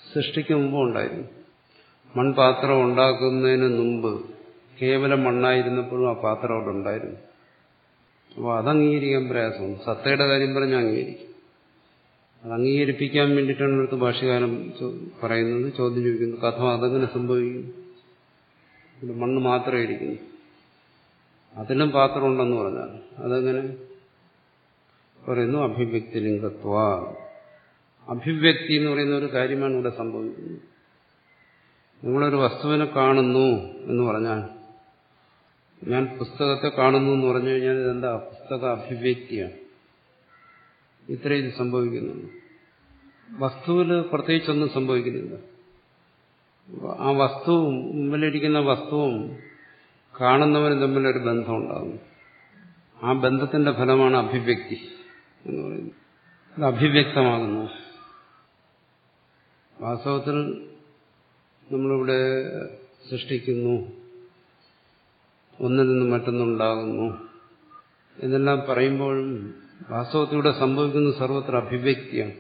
സൃഷ്ടിക്ക് മുമ്പ് ഉണ്ടായിരുന്നു മൺപാത്രം ഉണ്ടാക്കുന്നതിന് മുമ്പ് കേവലം മണ്ണായിരുന്നപ്പോഴും ആ പാത്രം അവിടെ ഉണ്ടായിരുന്നു അപ്പോൾ അത് അംഗീകരിക്കാൻ പ്രയാസമുണ്ട് സത്തയുടെ കാര്യം പറഞ്ഞ് അംഗീകരിക്കും അത് അംഗീകരിപ്പിക്കാൻ വേണ്ടിയിട്ടാണ് അടുത്ത് ഭാഷകാലം പറയുന്നത് ചോദ്യം ചോദിക്കുന്നത് കഥ അതെങ്ങനെ സംഭവിക്കും ഇവിടെ മണ്ണ് മാത്രമേ ഇരിക്കുന്നു അതിലും പാത്രം ഉണ്ടെന്ന് പറഞ്ഞാൽ അതെങ്ങനെ പറയുന്നു അഭിവ്യക്തി ലിംഗത്വ അഭിവ്യക്തി എന്ന് പറയുന്ന ഒരു കാര്യമാണ് ഇവിടെ സംഭവിക്കുന്നത് നിങ്ങളൊരു വസ്തുവിനെ കാണുന്നു എന്ന് പറഞ്ഞാൽ ഞാൻ പുസ്തകത്തെ കാണുന്നു എന്ന് പറഞ്ഞു കഴിഞ്ഞാൽ ഇതെന്താ പുസ്തക അഭിവ്യക്തിയാണ് ഇത്ര ഇത് സംഭവിക്കുന്നുണ്ട് വസ്തുവിൽ പ്രത്യേകിച്ചൊന്നും സംഭവിക്കുന്നില്ല ആ വസ്തുവും മുമ്പിലിരിക്കുന്ന വസ്തുവും കാണുന്നവനും തമ്മിലൊരു ബന്ധം ഉണ്ടാകും ആ ബന്ധത്തിന്റെ ഫലമാണ് അഭിവ്യക്തി എന്ന് പറയുന്നത് അത് അഭിവ്യക്തമാകുന്നു വാസ്തവത്തിൽ നമ്മളിവിടെ സൃഷ്ടിക്കുന്നു ഒന്നിൽ നിന്ന് മറ്റൊന്നുണ്ടാകുന്നു എന്നെല്ലാം പറയുമ്പോഴും വാസ്തവത്തിലൂടെ സംഭവിക്കുന്ന സർവത്ര അഭിവ്യക്തിയാണ്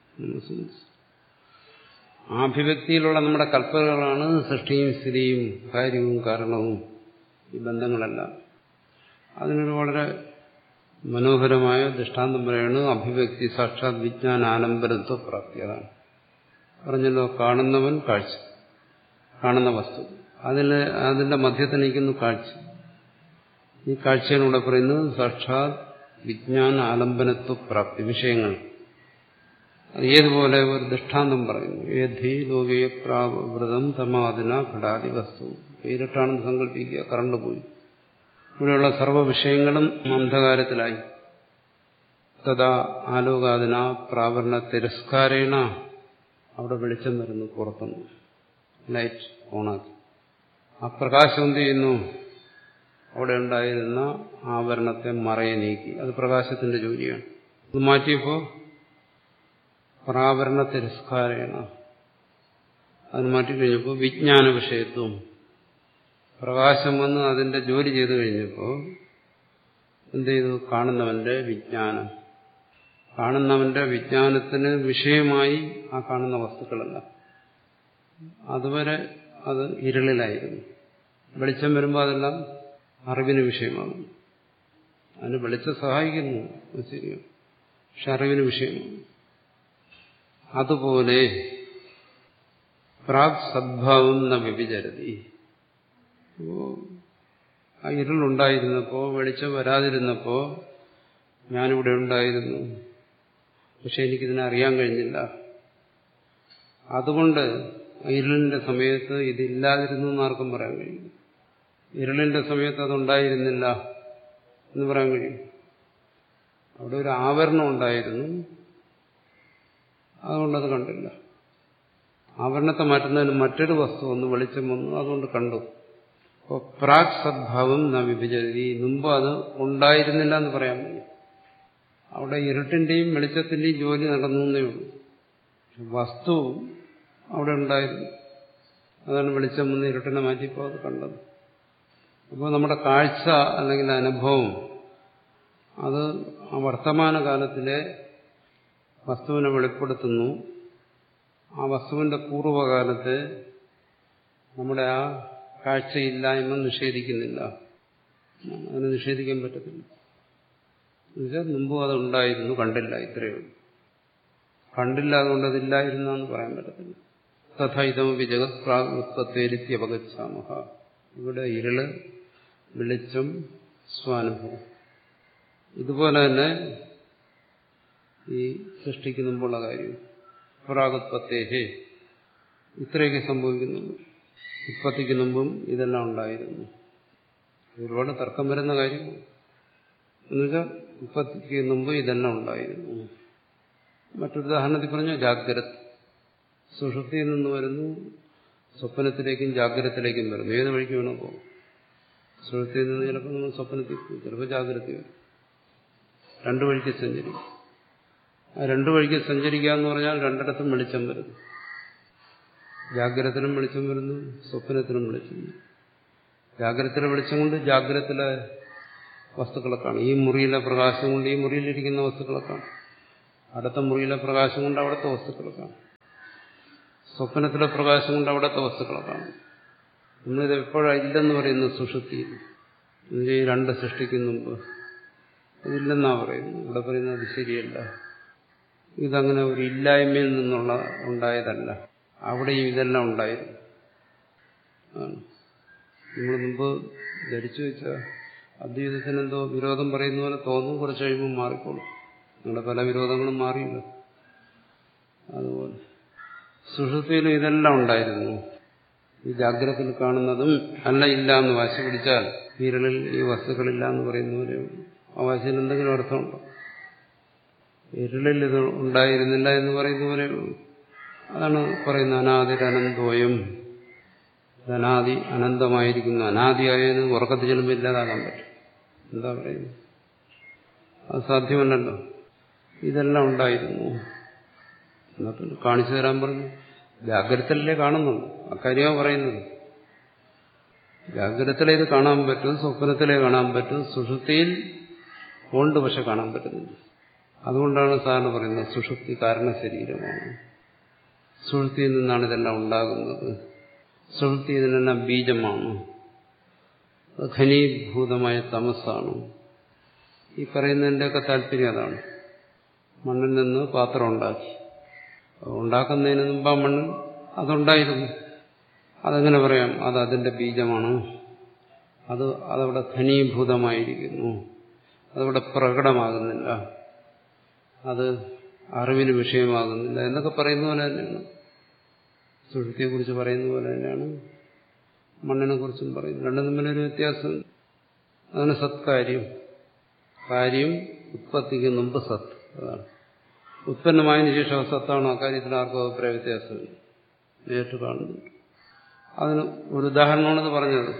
ആ അഭിവ്യക്തിയിലുള്ള നമ്മുടെ കൽപ്പനകളാണ് സൃഷ്ടിയും സ്ഥിതിയും കാര്യവും കാരണവും ഈ ബന്ധങ്ങളെല്ലാം അതിനൊരു വളരെ മനോഹരമായ ദൃഷ്ടാന്തം പറയുന്നത് അഭിവ്യക്തി സാക്ഷാത് വിജ്ഞാന ആലംബരത്വ പ്രാപ്തി അതാണ് പറഞ്ഞല്ലോ കാണുന്നവൻ കാഴ്ച കാണുന്ന വസ്തു അതിൽ അതിന്റെ മധ്യത്തിൽ നിൽക്കുന്നു കാഴ്ച ഈ കാഴ്ചയിലൂടെ പറയുന്നത് സാക്ഷാത് വിജ്ഞാന ആലംബനത്വ പ്രാപ്തി വിഷയങ്ങൾ അത് ഏതുപോലെ ഒരു ദൃഷ്ടാന്തം പറയുന്നു ഏധി ലോകീയ പ്രാവൃതം തമാദിന ഘടാതി വസ്തു ഇരുട്ടാണെന്ന് സങ്കല്പിക്കുക കറണ്ട് പോയി ഇവിടെയുള്ള സർവ്വ വിഷയങ്ങളും അന്ധകാരത്തിലായി തഥാ ആലോകാദിന പ്രാവരണ തിരസ്കാരേണ അവിടെ വെളിച്ചം വരുന്നു പുറത്തുനിന്ന് ലൈറ്റ് ഓണാക്കി ആ പ്രകാശം എന്ത് ചെയ്യുന്നു അവിടെ ഉണ്ടായിരുന്ന ആവരണത്തെ മറയെ നീക്കി അത് പ്രകാശത്തിന്റെ ജോലിയാണ് ഇത് മാറ്റിയപ്പോൾ പ്രാവരണ തിരസ്കാരേണ അത് മാറ്റിക്കഴിഞ്ഞപ്പോൾ വിജ്ഞാന വിഷയത്വം പ്രകാശം വന്ന് അതിന്റെ ജോലി ചെയ്തു കഴിഞ്ഞപ്പോൾ എന്ത് ചെയ്തു കാണുന്നവന്റെ വിജ്ഞാനം കാണുന്നവന്റെ വിജ്ഞാനത്തിന് വിഷയമായി ആ കാണുന്ന വസ്തുക്കളല്ല അതുവരെ അത് ഇരുളിലായിരുന്നു വെളിച്ചം വരുമ്പോൾ അതെല്ലാം അറിവിന് വിഷയമാണ് അതിന് വെളിച്ചം സഹായിക്കുന്നു അത് ശരിയാണ് പക്ഷെ അറിവിന് വിഷയമാണ് അതുപോലെ പ്രാഗ് സദ്ഭാവം ന വ്യഭിചരതി ആ ഇരുളുണ്ടായിരുന്നപ്പോ വെളിച്ചം വരാതിരുന്നപ്പോ ഞാനിവിടെ ഉണ്ടായിരുന്നു പക്ഷെ എനിക്കിതിനെ അറിയാൻ കഴിഞ്ഞില്ല അതുകൊണ്ട് ഇരുളിന്റെ സമയത്ത് ഇതില്ലാതിരുന്നു എന്ന് ആർക്കും പറയാൻ കഴിയും ഇരുളിന്റെ സമയത്ത് അതുണ്ടായിരുന്നില്ല എന്ന് പറയാൻ കഴിയും അവിടെ ഒരു ആവരണം ഉണ്ടായിരുന്നു അതുകൊണ്ടത് കണ്ടില്ല ആവരണത്തെ മാറ്റുന്നതിന് മറ്റൊരു വസ്തു ഒന്ന് വെളിച്ചം വന്നു അതുകൊണ്ട് കണ്ടു അപ്പോൾ പ്രാക് സദ്ഭാവം ന വിഭജതി മുമ്പ് അത് ഉണ്ടായിരുന്നില്ല എന്ന് പറയാൻ വയ്യ അവിടെ ഇരുട്ടിന്റെയും വെളിച്ചത്തിന്റെയും ജോലി നടന്നു എന്നേ ഉള്ളൂ വസ്തു അവിടെ ഉണ്ടായിരുന്നു അതാണ് വെളിച്ചം വന്ന് ഇരുട്ടിനെ മാറ്റിയപ്പോൾ അത് കണ്ടത് അപ്പോൾ നമ്മുടെ കാഴ്ച അല്ലെങ്കിൽ അനുഭവം അത് ആ വർത്തമാനകാലത്തിലെ വസ്തുവിനെ വെളിപ്പെടുത്തുന്നു ആ വസ്തുവിന്റെ പൂർവ്വകാലത്തെ നമ്മുടെ ആ കാഴ്ചയില്ലായ്മ നിഷേധിക്കുന്നില്ല അതിനെ നിഷേധിക്കാൻ പറ്റത്തില്ല എന്നുവെച്ചാൽ മുമ്പും അതുണ്ടായിരുന്നു കണ്ടില്ല ഇത്രയേ ഉള്ളൂ കണ്ടില്ല അതുകൊണ്ട് അതില്ലായിരുന്നു എന്ന് പറയാൻ പറ്റത്തില്ല തഥാ ഇതമപി ജഗത് പ്രാഗുത്പത്തേരിത്തി അപഗച്ഛാമഹ ഇവിടെ ഇരുള് വെളിച്ചം സ്വാനുഭവം ഇതുപോലെ തന്നെ ഈ സൃഷ്ടിക്ക് മുമ്പുള്ള കാര്യം പ്രാഗുത്പത്തേഹേ ഇത്രയൊക്കെ സംഭവിക്കുന്നുള്ളൂ ഉത്പത്തിക്ക് മുമ്പും ഇതെല്ലാം ഉണ്ടായിരുന്നു ഒരുപാട് തർക്കം വരുന്ന കാര്യം എന്നുവെച്ചാൽ ഉത്പത്തിക്ക് മുമ്പ് ഇതെല്ലാം ഉണ്ടായിരുന്നു മറ്റൊരു ഉദാഹരണത്തിൽ പറഞ്ഞു ജാഗ്രത സുഷുപ്തിയിൽ നിന്ന് വരുന്നു സ്വപ്നത്തിലേക്കും ജാഗ്രതത്തിലേക്കും വരുന്നു ഏത് വഴിക്ക് വേണോ പോകും സുഷുപ്തിയിൽ നിന്ന് ചിലപ്പോൾ നമ്മൾ സ്വപ്നത്തിൽ പോകും ചിലപ്പോൾ ജാഗ്രത വരും രണ്ടു വഴിക്ക് സഞ്ചരിക്കും ആ രണ്ടു വഴിക്ക് സഞ്ചരിക്കുക എന്ന് പറഞ്ഞാൽ രണ്ടിടത്തും വെളിച്ചം വരുന്നു ജാഗ്രതത്തിലും വെളിച്ചം വരുന്നു സ്വപ്നത്തിലും വെളിച്ചം വരുന്നു ജാഗ്രതത്തിലെ വെളിച്ചം കൊണ്ട് ജാഗ്രതത്തിലെ വസ്തുക്കളെ കാണും ഈ മുറിയിലെ പ്രകാശം കൊണ്ട് ഈ മുറിയിലിരിക്കുന്ന വസ്തുക്കളെ കാണും അടുത്ത മുറിയിലെ പ്രകാശം കൊണ്ട് അവിടുത്തെ വസ്തുക്കളെ കാണും സ്വപ്നത്തിലെ പ്രകാശം കൊണ്ട് അവിടുത്തെ വസ്തുക്കളെ കാണും നമ്മളിത് എപ്പോഴാണ് ഇല്ലെന്ന് പറയുന്നത് സുഷുപ്തി ഈ രണ്ട് സൃഷ്ടിക്ക് മുമ്പ് ഇതില്ലെന്നാ പറയുന്നത് ഇവിടെ പറയുന്നത് അത് ശരിയല്ല ഇതങ്ങനെ ഒരു ഇല്ലായ്മയിൽ നിന്നുള്ള ഉണ്ടായതല്ല അവിടെയും ഇതെല്ലാം ഉണ്ടായിരുന്നു നമ്മൾ മുമ്പ് ധരിച്ചു വെച്ച അദ്വൈതത്തിന് എന്തോ വിരോധം പറയുന്ന പോലെ തോന്നും കുറച്ച് കഴിയുമ്പോൾ മാറിക്കോളും നിങ്ങളുടെ പല വിരോധങ്ങളും മാറിയില്ല അതുപോലെ സുഷുപ്തിയിലും ഇതെല്ലാം ഉണ്ടായിരുന്നു ഈ ജാഗ്രതയിൽ കാണുന്നതും അല്ല ഇല്ല എന്ന് വാശി പിടിച്ചാൽ വിരലിൽ ഈ വസ്തുക്കളില്ല എന്ന് പറയുന്ന പോലെ ആ വാശിയിൽ എന്തെങ്കിലും അർത്ഥമുണ്ടോ വിരലിൽ ഇത് ഉണ്ടായിരുന്നില്ല എന്ന് പറയുന്ന പോലെ അതാണ് പറയുന്നത് അനാദിരനന്തോയം അനാദി അനന്തമായിരിക്കുന്നു അനാദിയായതിന് ഉറക്കത്തിൽ ചെല്ലുമ്പോൾ ഇല്ലാതാകാൻ പറ്റും എന്താ പറയുന്നത് അത് സാധ്യമല്ലല്ലോ ഇതെല്ലാം ഉണ്ടായിരുന്നു എന്നിട്ട് കാണിച്ചു തരാൻ പറഞ്ഞു ജാഗ്രതയിലേ കാണുന്നുണ്ട് അക്കാര്യമാണ് പറയുന്നത് ജാഗ്രതയിലെ ഇത് കാണാൻ പറ്റും സ്വപ്നത്തിലേ കാണാൻ പറ്റും സുഷുപ്തിയിൽ ഉണ്ട് പക്ഷെ കാണാൻ പറ്റുന്നില്ല അതുകൊണ്ടാണ് സാറിന് പറയുന്നത് സുഷുപ്തി കാരണ ശരീരമാണ് സുഷുപ്തിയിൽ നിന്നാണ് ഇതെല്ലാം ഉണ്ടാകുന്നത് സുഷുപ്തി ഇതിനെല്ലാം ബീജമാണ് അത് ഘനീഭൂതമായ തമസാണ് ഈ പറയുന്നതിൻ്റെയൊക്കെ താല്പര്യം അതാണ് മണ്ണിൽ നിന്ന് പാത്രം ഉണ്ടാക്കി ഉണ്ടാക്കുന്നതിന് മുമ്പ് ആ മണ്ണിൽ അതുണ്ടായിരുന്നു അതെങ്ങനെ പറയാം അത് അതിന്റെ ബീജമാണ് അത് അതവിടെ ഘനീഭൂതമായിരിക്കുന്നു അതവിടെ പ്രകടമാകുന്നില്ല അത് അറിവിന് വിഷയമാകുന്നില്ല എന്നൊക്കെ പറയുന്ന പോലെ തന്നെയാണ് സുഷുതിയെക്കുറിച്ച് പറയുന്ന പോലെ തന്നെയാണ് മണ്ണിനെ കുറിച്ചും പറയുന്നത് രണ്ടും തമ്മിലൊരു വ്യത്യാസം അതാണ് സത്കാര്യം കാര്യം ഉത്പത്തിക്ക് മുമ്പ് സത്ത് അതാണ് ഉത്പന്നമായതിനു ശേഷം സത്താണോ അക്കാര്യത്തിൽ ആർക്കും അഭിപ്രായ വ്യത്യാസമില്ല നേരിട്ട് കാണുന്നുണ്ട് അതിന് ഒരു ഉദാഹരണമാണെന്ന് പറഞ്ഞത്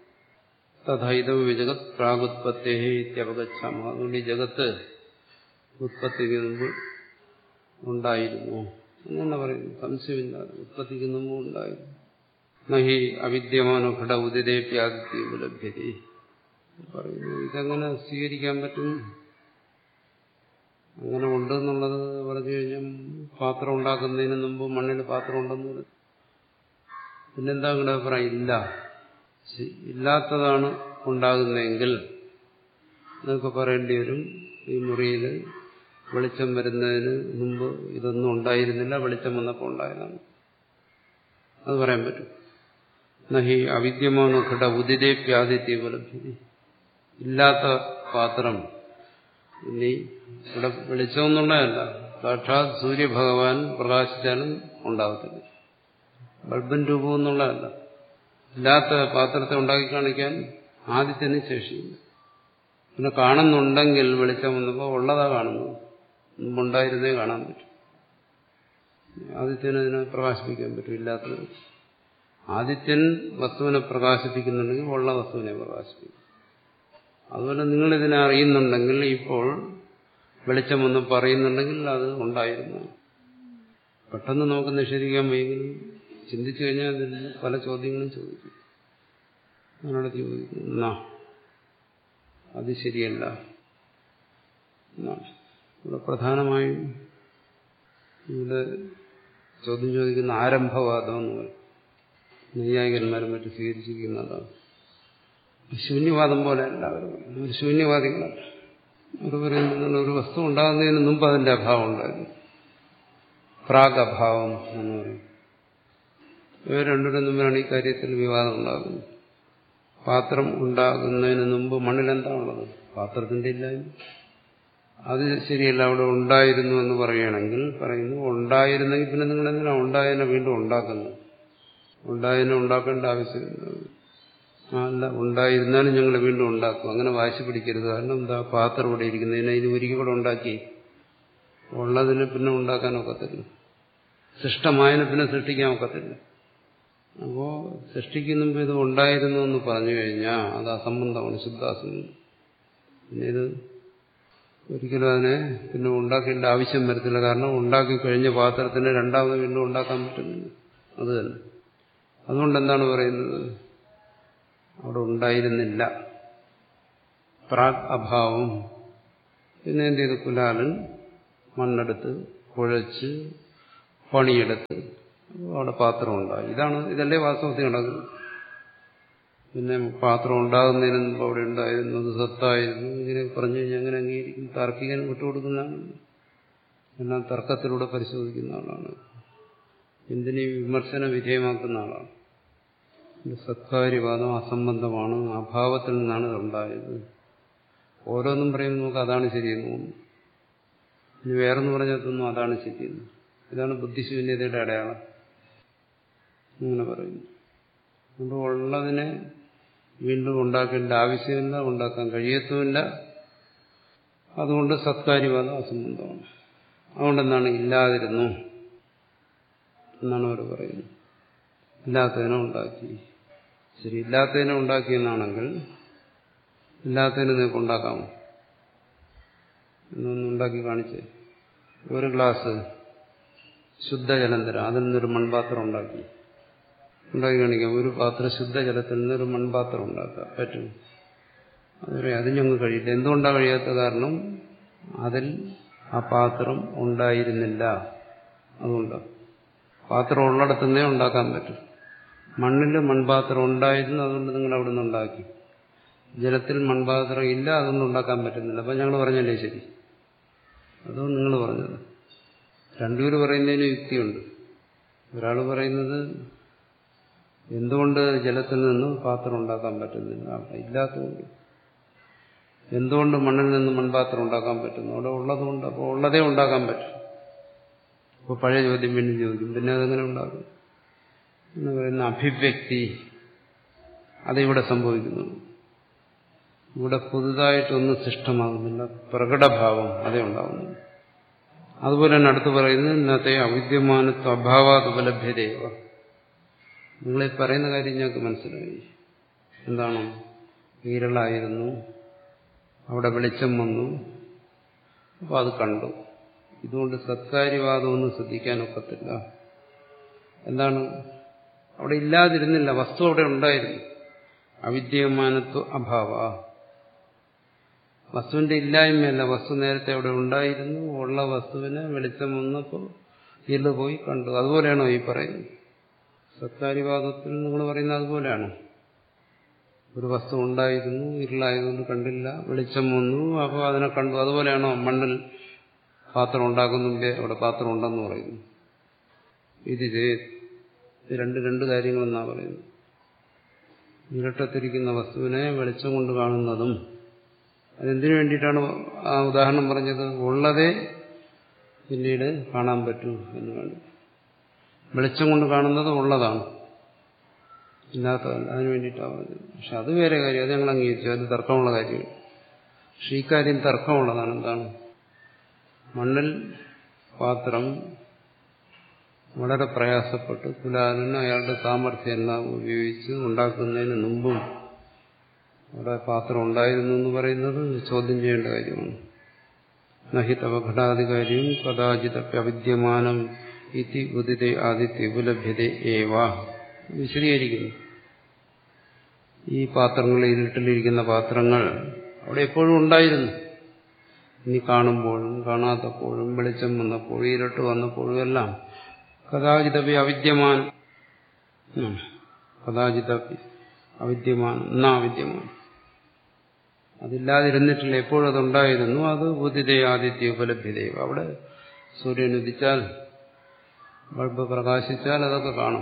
തഥൈതവ വിജഗത് പ്രാഗുത്പത്തേ ഇത്യവഗച്ഛാമ അതുകൊണ്ട് ഈ ജഗത്ത് ഉത്പത്തിക്ക് മുമ്പ് ഉണ്ടായിരുന്നു എന്നെ പറയുന്നു സംശയമില്ല ഉത്പത്തിക്ക് മുമ്പ് ഉണ്ടായിരുന്നു നഹി അവിദ്യമാനോ ഘട ഉദിതേപ്യാദിത്യം ലഭ്യത പറയുന്നു ഇതെങ്ങനെ സ്വീകരിക്കാൻ പറ്റും അങ്ങനെ ഉണ്ടെന്നുള്ളത് പറഞ്ഞു കഴിഞ്ഞാൽ പാത്രം ഉണ്ടാക്കുന്നതിന് മുമ്പ് മണ്ണിൽ പാത്രം ഉണ്ടെന്ന് പറഞ്ഞു പിന്നെന്താ നിങ്ങളുടെ അഭിപ്രായം ഇല്ല ഇല്ലാത്തതാണ് ഉണ്ടാകുന്നതെങ്കിൽ എന്നൊക്കെ പറയേണ്ടി വരും ഈ മുറിയിൽ വെളിച്ചം വരുന്നതിന് മുമ്പ് ഇതൊന്നും ഉണ്ടായിരുന്നില്ല വെളിച്ചം വന്നപ്പോൾ ഉണ്ടായതാണ് അത് പറയാൻ പറ്റും നഹി അവിദ്യമാനോ ഘട ഉദിതേപ്യാദിത്യ ഉപലബ്ധി ഇല്ലാത്ത പാത്രം ഇനി ഇവിടെ വെളിച്ചമൊന്നുണ്ടായല്ല സാക്ഷാത് സൂര്യഭഗവാൻ പ്രകാശിച്ചാലും ഉണ്ടാകത്തില്ല ബൾബൻ രൂപമൊന്നുള്ളതല്ല ഇല്ലാത്ത പാത്രത്തെ ഉണ്ടാക്കി കാണിക്കാൻ ആദ്യത്തിന് ശേഷിയില്ല പിന്നെ കാണുന്നുണ്ടെങ്കിൽ വെളിച്ചം വന്നപ്പോൾ ഉള്ളതാ കാണുന്നത് മുമ്പുണ്ടായിരുന്നേ കാണാൻ പറ്റും ആദിത്യന് അതിനെ പ്രകാശിപ്പിക്കാൻ പറ്റും ഇല്ലാത്തത് ആദിത്യൻ വസ്തുവിനെ പ്രകാശിപ്പിക്കുന്നുണ്ടെങ്കിൽ ഉള്ള വസ്തുവിനെ പ്രകാശിപ്പിക്കും അതുപോലെ നിങ്ങളിതിനെ അറിയുന്നുണ്ടെങ്കിൽ ഇപ്പോൾ വെളിച്ചം ഒന്ന് പറയുന്നുണ്ടെങ്കിൽ അത് ഉണ്ടായിരുന്നു പെട്ടെന്ന് നമുക്ക് നിഷേധിക്കാൻ വയ്യെങ്കിലും ചിന്തിച്ചു കഴിഞ്ഞാൽ അതിൽ പല ചോദ്യങ്ങളും ചോദിക്കും അതിനോട് ചോദിക്കും എന്നാ അത് ശരിയല്ല എന്നാണ് ഇവിടെ പ്രധാനമായും ഇവിടെ ചോദ്യം ചോദിക്കുന്ന ആരംഭവാദം എന്ന് പറയും നൈയായികന്മാരും മറ്റും സ്വീകരിച്ചിരിക്കുന്നതാണ് ശൂന്യവാദം പോലെ എല്ലാവരും ഒരു ശൂന്യവാദികളല്ല അവർ പറയുന്നത് ഒരു വസ്തു ഉണ്ടാകുന്നതിന് മുമ്പ് അതിന്റെ അഭാവം ഉണ്ടായിരുന്നു പ്രാഗ് അഭാവം എന്ന് പറയും ഇവർ രണ്ടുപേരും തമ്മിലാണ് ഈ കാര്യത്തിൽ വിവാദം ഉണ്ടാകുന്നത് പാത്രം ഉണ്ടാകുന്നതിന് മുമ്പ് മണ്ണിലെന്താ ഉള്ളത് പാത്രത്തിന്റെ ഇല്ലായ്മ അത് ശരിയല്ല അവിടെ ഉണ്ടായിരുന്നു എന്ന് പറയുകയാണെങ്കിൽ പറയുന്നു ഉണ്ടായിരുന്നെങ്കിൽ പിന്നെ നിങ്ങൾ എന്തിനാണ് ഉണ്ടായതിനെ വീണ്ടും ഉണ്ടാക്കുന്നത് ഉണ്ടായതിനെ ഉണ്ടാക്കേണ്ട ആവശ്യമില്ല അല്ല ഉണ്ടായിരുന്നാലും ഞങ്ങൾ വീണ്ടും ഉണ്ടാക്കും അങ്ങനെ വാശി പിടിക്കരുത് കാരണം എന്താ പാത്രം ഇവിടെ ഇരിക്കുന്നതിന് അതിന് ഒരിക്കൽ കൂടെ ഉണ്ടാക്കി ഉള്ളതിന് പിന്നെ ഉണ്ടാക്കാൻ ഒക്കത്തില്ല സൃഷ്ടമായതിനെ പിന്നെ സൃഷ്ടിക്കാൻ ഒക്കത്തില്ല അപ്പോ സൃഷ്ടിക്കുന്നുമ്പ് ഇത് ഉണ്ടായിരുന്നു എന്ന് പറഞ്ഞു കഴിഞ്ഞാൽ അത് അസംബന്ധമാണ് ശുദ്ധാസംബന്ധം പിന്നെ ഇത് ഒരിക്കലും അതിനെ പിന്നെ ഉണ്ടാക്കേണ്ട ആവശ്യം വരത്തില്ല കാരണം ഉണ്ടാക്കി കഴിഞ്ഞ പാത്രത്തിന് രണ്ടാമത് വീണ്ടും ഉണ്ടാക്കാൻ പറ്റുന്നില്ല അത് തന്നെ അതുകൊണ്ട് എന്താണ് പറയുന്നത് അവിടെ ഉണ്ടായിരുന്നില്ല പ്രാഗ് അഭാവം പിന്നെ എന്ത് ചെയ്തു കുലാലൻ മണ്ണെടുത്ത് കുഴച്ച് പണിയെടുത്ത് അപ്പോൾ അവിടെ പാത്രം ഉണ്ടായി ഇതാണ് ഇതല്ലേ വാസ്തവത്തിൽ നടക്കുന്നത് പിന്നെ പാത്രം ഉണ്ടാകുന്നതിന് മുമ്പ് അവിടെ ഉണ്ടായിരുന്നു അത് സത്തായിരുന്നു ഇങ്ങനെ പറഞ്ഞു കഴിഞ്ഞാൽ അങ്ങനെ അംഗീകരിക്കും താർക്കികൻ വിട്ടുകൊടുക്കുന്നതാണ് എല്ലാം തർക്കത്തിലൂടെ പരിശോധിക്കുന്ന ആളാണ് എന്തിനേയും വിമർശന വിധേയമാക്കുന്ന ആളാണ് ഇത് സത്കാര്യവാദം അസംബന്ധമാണ് അഭാവത്തിൽ നിന്നാണ് ഇതുണ്ടായത് ഓരോന്നും പറയുമ്പോൾ നമുക്ക് അതാണ് ശരിയെന്ന് തോന്നുന്നു ഇനി വേറൊന്ന് പറഞ്ഞതൊന്നും അതാണ് ശരിയെന്ന് ഇതാണ് ബുദ്ധിശൂന്യതയുടെ അടയാളം അങ്ങനെ പറയുന്നു അതുകൊണ്ട് ഉള്ളതിനെ വീണ്ടും ഉണ്ടാക്കേണ്ട ആവശ്യമില്ല ഉണ്ടാക്കാൻ കഴിയത്തുമില്ല അതുകൊണ്ട് സത്കാര്യവാദം അസംബന്ധമാണ് അതുകൊണ്ട് എന്താണ് ഇല്ലാതിരുന്നു എന്നാണ് അവർ പറയുന്നത് ഇല്ലാത്തതിനെ ഉണ്ടാക്കി ശരി ഇല്ലാത്തതിനെ ഉണ്ടാക്കിയെന്നാണെങ്കിൽ ഇല്ലാത്തതിനെ നിങ്ങൾക്ക് ഉണ്ടാക്കാമോ എന്നൊന്ന് ഉണ്ടാക്കി കാണിച്ചേ ഒരു ഗ്ലാസ് ശുദ്ധജലം തരാം അതിൽ നിന്നൊരു മൺപാത്രം ഉണ്ടാക്കി ഉണ്ടാക്കി കാണിക്കാം ഒരു പാത്രം ശുദ്ധജലത്തിൽ നിന്നൊരു മൺപാത്രം ഉണ്ടാക്കാം പറ്റും അതുവരെ അത് ഞങ്ങൾക്ക് കഴിയില്ല എന്തുകൊണ്ടാണ് കഴിയാത്ത കാരണം അതിൽ ആ പാത്രം ഉണ്ടായിരുന്നില്ല അതുകൊണ്ട് പാത്രം ഉള്ളിടത്തുനിന്നേ ഉണ്ടാക്കാൻ പറ്റും മണ്ണിൽ മൺപാത്രം ഉണ്ടായിരുന്നു അതുകൊണ്ട് നിങ്ങൾ അവിടെ നിന്ന് ഉണ്ടാക്കി ജലത്തിൽ മൺപാത്രം ഇല്ല അതുകൊണ്ട് ഉണ്ടാക്കാൻ പറ്റുന്നില്ല അപ്പം ഞങ്ങൾ പറഞ്ഞല്ലേ ശരി അതോ നിങ്ങൾ പറഞ്ഞത് രണ്ടുപേര് പറയുന്നതിന് യുക്തിയുണ്ട് ഒരാൾ പറയുന്നത് എന്തുകൊണ്ട് ജലത്തിൽ നിന്ന് പാത്രം ഉണ്ടാക്കാൻ പറ്റുന്നില്ല അവിടെ ഇല്ലാത്തതുകൊണ്ട് എന്തുകൊണ്ട് മണ്ണിൽ നിന്ന് മൺപാത്രം ഉണ്ടാക്കാൻ പറ്റുന്നു അവിടെ ഉള്ളതുകൊണ്ട് അപ്പോൾ ഉള്ളതേ ഉണ്ടാക്കാൻ പറ്റും അപ്പോൾ പഴയ ചോദ്യം വീണ്ടും ചോദിക്കും പിന്നെ അതെങ്ങനെ ഉണ്ടാകും എന്ന് പറയുന്ന അഭിവ്യക്തി അതിവിടെ സംഭവിക്കുന്നു ഇവിടെ പുതുതായിട്ടൊന്നും സൃഷ്ടമാകുന്നില്ല പ്രകടഭാവം അതേ ഉണ്ടാകുന്നു അതുപോലെ തന്നെ അടുത്ത് പറയുന്നത് ഇന്നത്തെ അവിദ്യമാനത്വ അഭാവാത് ഉപലഭ്യതയവ നിങ്ങളീ പറയുന്ന കാര്യം ഞങ്ങൾക്ക് മനസ്സിലായി എന്താണ് ഈരളായിരുന്നു അവിടെ വെളിച്ചം വന്നു അപ്പോൾ അത് കണ്ടു ഇതുകൊണ്ട് സത്കാര്യവാദമൊന്നും ശ്രദ്ധിക്കാനൊക്കത്തില്ല എന്താണ് അവിടെ ഇല്ലാതിരുന്നില്ല വസ്തു അവിടെ ഉണ്ടായിരുന്നു അവിദ്യമാനത്വ അഭാവ വസ്തുവിന്റെ ഇല്ലായ്മയല്ല വസ്തു നേരത്തെ അവിടെ ഉണ്ടായിരുന്നു ഉള്ള വസ്തുവിനെ വെളിച്ചം വന്നപ്പോൾ ഇരുള് പോയി കണ്ടു അതുപോലെയാണോ ഈ പറയുന്നത് സത്കാര്യവാദത്തിൽ നിങ്ങൾ പറയുന്നത് അതുപോലെയാണോ ഒരു വസ്തു ഉണ്ടായിരുന്നു ഇരുളായതുകൊണ്ട് കണ്ടില്ല വെളിച്ചം വന്നു അപ്പോൾ അതിനെ കണ്ടു അതുപോലെയാണോ മണ്ണിൽ പാത്രം ഉണ്ടാക്കുന്നുമ്പേ അവിടെ പാത്രം ഉണ്ടെന്ന് പറയുന്നു ഇത് രണ്ട് രണ്ട് കാര്യങ്ങളെന്നാണ് പറയുന്നത് ഇരട്ടത്തിരിക്കുന്ന വസ്തുവിനെ വെളിച്ചം കൊണ്ട് കാണുന്നതും അതെന്തിനു വേണ്ടിയിട്ടാണ് ആ ഉദാഹരണം പറഞ്ഞത് ഉള്ളതേ പിന്നീട് കാണാൻ പറ്റൂ എന്ന് വേണ്ടി വെളിച്ചം കൊണ്ട് കാണുന്നത് ഉള്ളതാണ് ഇല്ലാത്തതല്ല അതിനു വേണ്ടിയിട്ടാണ് പറഞ്ഞത് പക്ഷെ അത് വേറെ കാര്യം അത് ഞങ്ങൾ അംഗീകരിച്ചു അത് തർക്കമുള്ള കാര്യമാണ് പക്ഷെ ഈ കാര്യം തർക്കമുള്ളതാണ് എന്താണ് മണ്ണിൽ പാത്രം വളരെ പ്രയാസപ്പെട്ട് കുലാലൻ അയാളുടെ സാമർഥ്യം എല്ലാം ഉപയോഗിച്ച് ഉണ്ടാക്കുന്നതിന് മുമ്പും അവിടെ പാത്രം ഉണ്ടായിരുന്നു എന്ന് പറയുന്നത് ചോദ്യം ചെയ്യേണ്ട കാര്യമാണ് നഹിതവ ഘടാധികാരിയും കഥാചിതപ്യവിദ്യമാനം ഇതി ഉദിത ആദിത്യ ഉപലഭ്യത ഏവ വിശദീകരിക്കുന്നു ഈ പാത്രങ്ങൾ ഇരുട്ടിലിരിക്കുന്ന പാത്രങ്ങൾ അവിടെ എപ്പോഴും ഉണ്ടായിരുന്നു ഇനി കാണുമ്പോഴും കാണാത്തപ്പോഴും വെളിച്ചം വന്നപ്പോഴും ഇരുട്ട് വന്നപ്പോഴും എല്ലാം കഥാചിതപി അവിദ്യമാൻ കഥാചിതപി അവിദ്യമാൻ എന്നാ അവിദ്യമാൻ അതില്ലാതിരുന്നിട്ടില്ല എപ്പോഴും അതുണ്ടായിരുന്നു അത് ബുദ്ധിതേ ആദിത്യ ഉപലഭ്യതയോ അവിടെ സൂര്യൻ ഉദിച്ചാൽ ബൾബ് പ്രകാശിച്ചാൽ അതൊക്കെ കാണും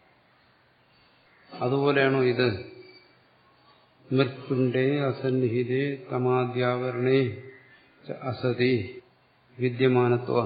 അതുപോലെയാണോ ഇത് മൃത്പിണ്ടേ അസന്നിഹിതേ തമാദ്യാവരണേ അസതി വിദ്യമാനത്വ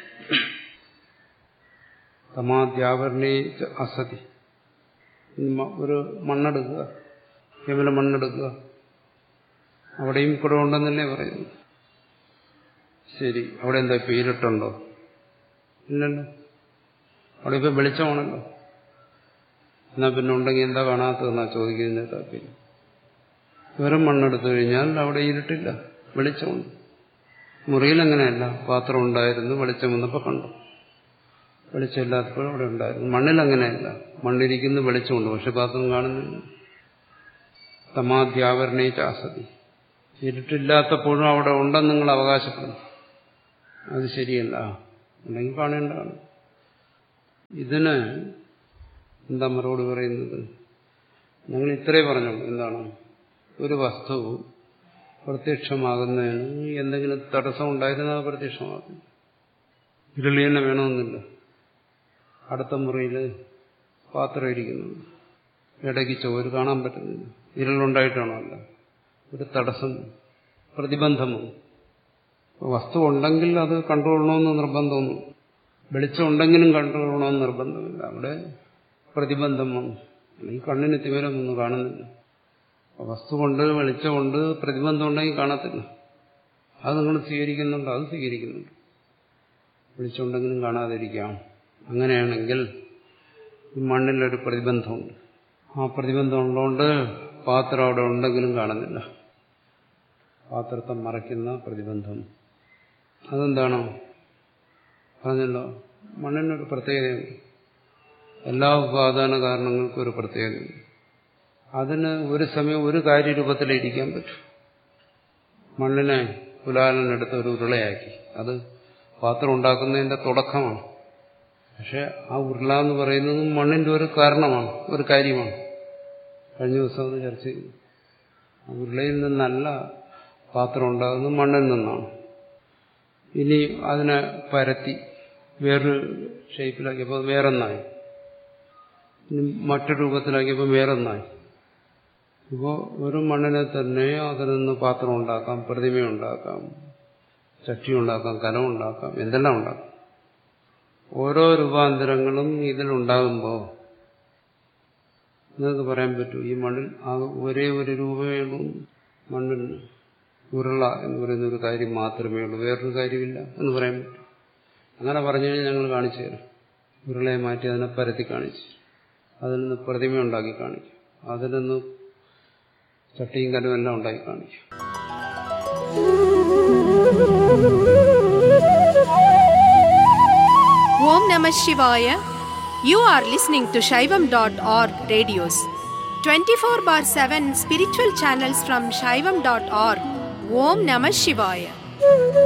തമാദ്യാവരണേ അസതി ഒരു മണ്ണെടുക്കുക കേവലം മണ്ണെടുക്കുക അവിടെയും കുടമുണ്ടെന്നല്ലേ പറയുന്നു ശരി അവിടെ എന്താ ഇപ്പൊ ഇരുട്ടുണ്ടോ ഇല്ലല്ലോ അവിടെ ഇപ്പൊ വെളിച്ചമാണല്ലോ എന്നാ പിന്നെ ഉണ്ടെങ്കിൽ എന്താ കാണാത്തതെന്നാ ചോദിക്കുന്നതിന് താല്പര്യം വെറും മണ്ണെടുത്തു കഴിഞ്ഞാൽ അവിടെ ഇരുട്ടില്ല വെളിച്ചമുണ്ട് മുറിയിൽ അങ്ങനെയല്ല പാത്രം ഉണ്ടായിരുന്നു വെളിച്ചം വന്നപ്പോൾ കണ്ടു വെളിച്ചമില്ലാത്തപ്പോഴും അവിടെ ഉണ്ടായിരുന്നു മണ്ണിൽ അങ്ങനെയല്ല മണ്ണിരിക്കുന്ന വെളിച്ചമുണ്ട് പക്ഷെ പാത്രം കാണുന്നില്ല തമാധ്യാവരണേ ചാസതി ഇരുട്ടില്ലാത്തപ്പോഴും അവിടെ ഉണ്ടെന്ന് നിങ്ങൾ അവകാശപ്പെടുന്നു അത് ശരിയല്ല അല്ലെങ്കിൽ കാണേണ്ടതാണ് ഇതിന് എന്താ മറുപടി പറയുന്നത് ഞങ്ങൾ ഇത്രേ പറഞ്ഞുള്ളൂ എന്താണ് ഒരു വസ്തു പ്രത്യക്ഷമാകുന്നതിന് എന്തെങ്കിലും തടസ്സം ഉണ്ടായിരുന്നാൽ പ്രത്യക്ഷമാകും ഇരുളി തന്നെ വേണമെന്നില്ല അടുത്ത മുറിയിൽ പാത്രം ഇരിക്കുന്നുണ്ട് ഇടയ്ക്ക് ചോര് കാണാൻ പറ്റുന്നില്ല ഇരുളുണ്ടായിട്ടാണോ അല്ല ഒരു തടസ്സം പ്രതിബന്ധമോ വസ്തു ഉണ്ടെങ്കിൽ അത് കണ്ടുകൊള്ളണമെന്ന് നിർബന്ധമൊന്നും വെളിച്ചം ഉണ്ടെങ്കിലും കണ്ടുകൊള്ളണമെന്ന് നിർബന്ധമില്ല അവിടെ പ്രതിബന്ധം വന്നു അല്ലെങ്കിൽ കണ്ണിന് തിമിരമൊന്നും കാണുന്നില്ല വസ്തു കൊണ്ട് വെളിച്ചമുണ്ട് പ്രതിബന്ധം ഉണ്ടെങ്കിൽ കാണത്തില്ല അത് നിങ്ങൾ സ്വീകരിക്കുന്നുണ്ട് അത് സ്വീകരിക്കുന്നുണ്ട് വെളിച്ചമുണ്ടെങ്കിലും കാണാതിരിക്കാം അങ്ങനെയാണെങ്കിൽ ഈ മണ്ണിലൊരു പ്രതിബന്ധമുണ്ട് ആ പ്രതിബന്ധം ഉള്ളതുകൊണ്ട് പാത്രം അവിടെ ഉണ്ടെങ്കിലും കാണുന്നില്ല പാത്രത്തെ മറയ്ക്കുന്ന പ്രതിബന്ധം അതെന്താണോ പറഞ്ഞല്ലോ മണ്ണിനൊരു പ്രത്യേകതയുണ്ട് എല്ലാ ഉപാദാന കാരണങ്ങൾക്കും ഒരു പ്രത്യേകതയുണ്ട് അതിന് ഒരു സമയം ഒരു കാര്യരൂപത്തിൽ ഇരിക്കാൻ പറ്റും മണ്ണിനെ കുലാലനെടുത്ത് ഒരു ഉരുളയാക്കി അത് പാത്രം ഉണ്ടാക്കുന്നതിന്റെ തുടക്കമാണ് പക്ഷെ ആ ഉരുള എന്ന് പറയുന്നത് മണ്ണിന്റെ ഒരു കാരണമാണ് ഒരു കാര്യമാണ് കഴിഞ്ഞ ദിവസം അത് ചർച്ച ചെയ്തു ആ ഉരുളയിൽ നിന്നല്ല പാത്രം ഉണ്ടാകുന്നത് മണ്ണിൽ നിന്നാണ് ഇനി അതിനെ പരത്തി വേറൊരു ഷേപ്പിലാക്കിയപ്പോൾ വേറൊന്നായി ഇനി മറ്റൊരു രൂപത്തിലാക്കിയപ്പോൾ വേറൊന്നായി ഇപ്പോൾ ഒരു മണ്ണിനെ തന്നെ അതിൽ നിന്ന് പാത്രം ഉണ്ടാക്കാം പ്രതിമയുണ്ടാക്കാം ചട്ടി ഉണ്ടാക്കാം കലം ഉണ്ടാക്കാം എന്തെല്ലാം ഉണ്ടാക്കാം ഓരോ രൂപാന്തരങ്ങളും ഇതിലുണ്ടാകുമ്പോൾ നിങ്ങൾക്ക് പറയാൻ പറ്റൂ ഈ മണ്ണിൽ ആ ഒരേ ഒരു രൂപമേ ഉള്ളൂ മണ്ണിൽ ഉരുള എന്ന് പറയുന്ന ഒരു കാര്യം മാത്രമേ ഉള്ളൂ വേറൊരു കാര്യമില്ല എന്ന് പറയാൻ പറ്റും അങ്ങനെ പറഞ്ഞു കഴിഞ്ഞാൽ ഞങ്ങൾ കാണിച്ചു തരാം ഉരുളയെ മാറ്റി അതിനെ പരത്തി കാണിച്ചു അതിൽ നിന്ന് പ്രതിമ ഉണ്ടാക്കി കാണിക്കും അതിൽ നിന്ന് ചട്ടിയും കലവും എല്ലാം ഉണ്ടാക്കി കാണിക്കും Om Namah Shivaya. You are listening to Shaivam.org radios. 24 bar 7 spiritual channels from Shaivam.org. Om Namah Shivaya.